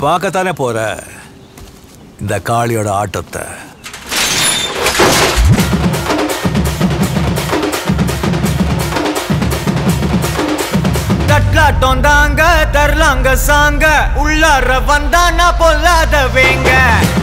பார்க்கத்தானே போற இந்த காளியோட ஆட்டத்தை தட்லாட்டம் தாங்க தரலாங்க சாங்க உள்ளார வந்தானா பொல்லாத வேங்க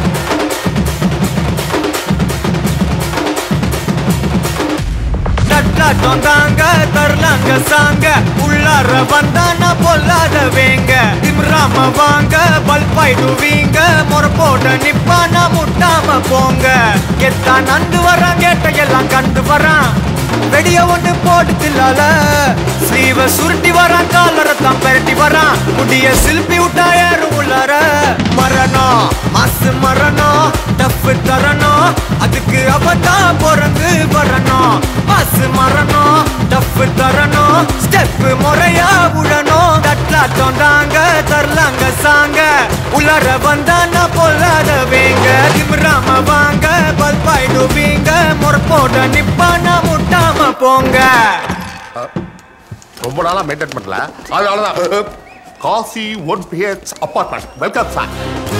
தட்லாட்டம் தாங்க தரலாங்க சாங்க உள்ளார வந்தானா பொல்லாத வேங்க திம்ராம வாங்க பல்பாயிடுவீங்க முறை போட நிப்பானா முட்டாம போங்க எத்தான் நந்து வரான் கேட்ட எல்லாம் கண்டு வரான் வெடிய ஒண்ணு போட்டு தில்லால ஸ்லீவ சுருட்டி வரான் காலரை தான் பெரட்டி வரான் முடிய சில்பி விட்டா ஏறும் உள்ளார மரணம் மாசு மரணம் டஃப் தரணும் அதுக்கு அவதான் பிறந்து வரணும் மாசு மரணம் டஃப் தரணும் ஸ்டெப் முறையா விழணும் தட்லாட்டம் தாங்க தரலாங்க சாங்க உள்ளார வந்தானா பொல்லாத வேங்க திமிராம வாங்க பல்பாயிடுவீங்க முறப்போட நிப்பானா முட்டாம போங்க ரொம்ப நாளா மெயின்டைன் பண்ணல அதனாலதான் Kasi one BH apartment welcome sir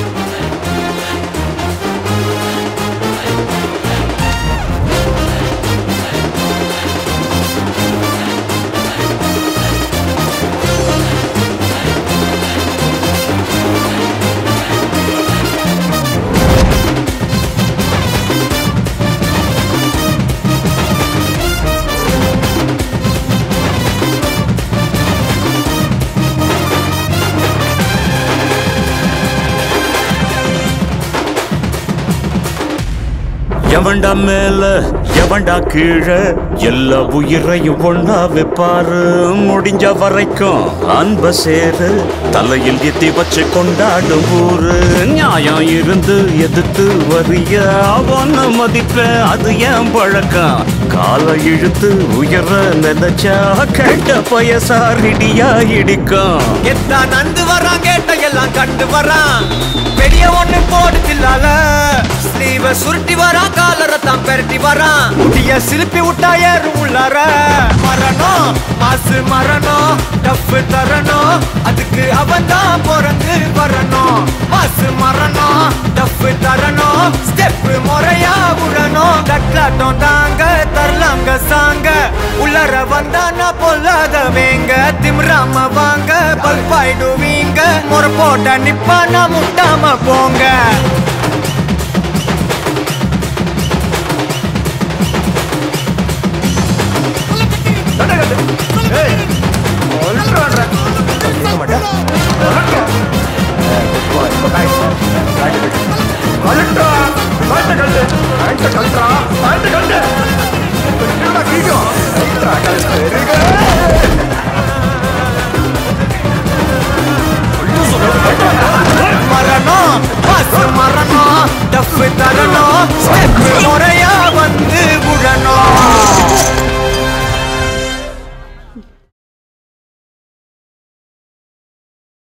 எவன்டா மேல எவன்டா கீழே எல்லா உயிரையும் ஒண்ணா வைப்பாரு முடிஞ்ச வரைக்கும் அன்ப சேரு தலையில் எத்தி வச்சு கொண்டாடும் ஊரு நியாயம் இருந்து எதிர்த்து வரிய அவன மதிப்ப அது ஏன் பழக்கம் காலை இழுத்து உயர நினைச்சா கேட்ட பயசாரிடியா இடிக்கும் எத்தான் நந்து வரான் கேட்ட எல்லாம் கண்டு வரான் பெரிய ஒண்ணு போடு தில்லால ஸ்லீவ சுருட்டி வரான் காலரை தான் பெரட்டி வரான் முடிய சிலுப்பி விட்டா ஏறும் உள்ளார மரணம் மாசு மரணம் டஃப் தரணும் அதுக்கு அவன் தான் பிறந்து வரணும் மாசு மரணம் டஃப் தரணும் ஸ்டெப் முறையா விழணும் தட்லாட்டம் தாங்க தரலாங்க சாங்க உள்ளர வந்தானா பொல்லாத வேங்க திமிராம வாங்க பல்பாயிடுவீங்க முறை போட்ட நிப்பானா முட்டாம போங்க